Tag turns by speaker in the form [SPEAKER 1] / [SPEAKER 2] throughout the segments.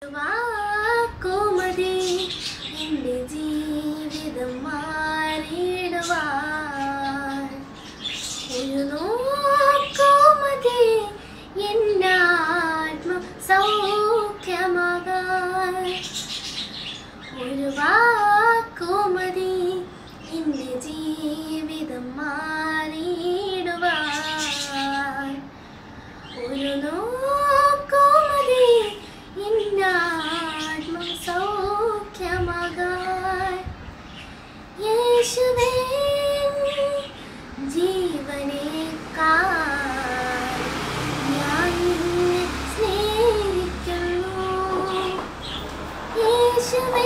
[SPEAKER 1] വാക്കുമതി എൻ്റെ ജീവിതം മാറിയിടുവാൻ ഒരു നോക്കുമതി എന്നാത്മ സൗഖ്യമാകാൻ ഒരു വാക്കുമതി എൻ്റെ ജീവിതം മാറിയിടുവാൻ ഒരു നോക്കുമതി എന്നാത്മ സൗഖ്യമാകാൻ യേശുവേ ജീവനേക്കാൾ ഞാൻ നിന്നെ സ്നേഹിക്കുന്നു യേശുവേ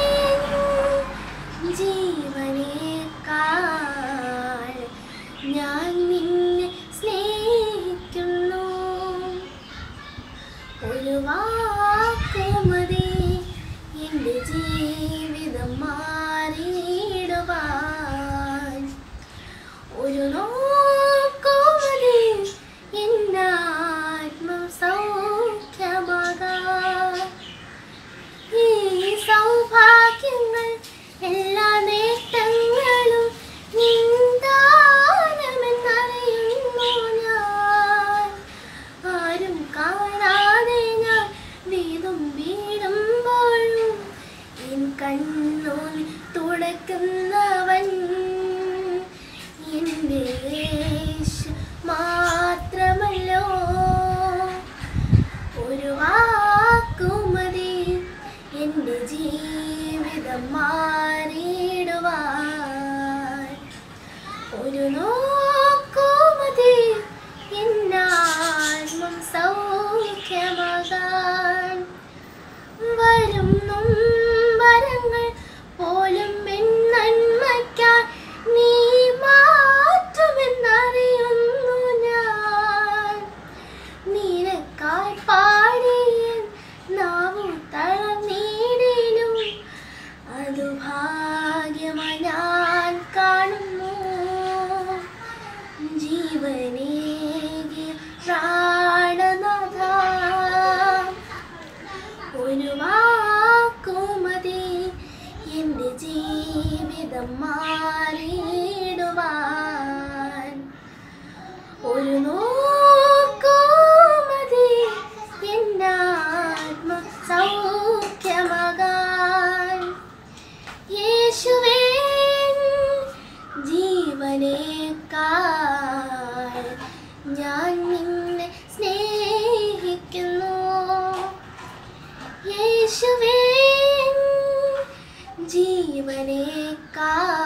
[SPEAKER 1] ജീവനേക്കാൾ ഞാൻ നിന്നെ സ്നേഹിക്കുന്നു ഒരു വാക്കുമതി എൻ്റെ ജീവിതം മാറിയിടുവാൻ ഒരു നോക്കുമതി എന്നാത്മം സൗഖ്യമാകാൻ ഈ സൗഭാഗ്യങ്ങൾ എല്ലാ നേട്ടങ്ങളും നിന്ദാനമെന്നറിയുന്നു ഞാൻ ആരും കാണാതെ ഞാൻ വീതും വീടുമ്പോഴും എൻ കണ്ണോൽ തുടക്കുന്നവൻ എൻ്റെ യേശു മാത്രമല്ലോ ഒരു വാക്കുമതി എൻ്റെ ജീവിതം മാറിയിടുവാൻ ഒരു നോക്കുമതി എന്നാത്മം സൗഖ്യമാകാൻ വരും നൊമ്പരങ്ങൾ പോലും എൻ നന്മയ്ക്കായി നീ മാറ്റുമെന്നറിയുന്നു ഞാൻ നിനക്കായി പാടിയ നാവു തളർന്നീടിലും അതു ഭാഗ്യമായി ഞാൻ കാണുന്നു ജീവനേകിയ പ്രാണനാഥ ഒരു വാക്കുമതി എൻ്റെ ജീവിതം മാറിയിടുവാൻ ഒരു നോക്കുമതി എന്നാത്മ സൗഖ്യമാകാൻ യേശുവേ ജീവനേക്കാൾ ഞാൻ നിന്നെ സ്നേഹിക്കുന്നു യേശുവേ ജീവനേക്കാൾ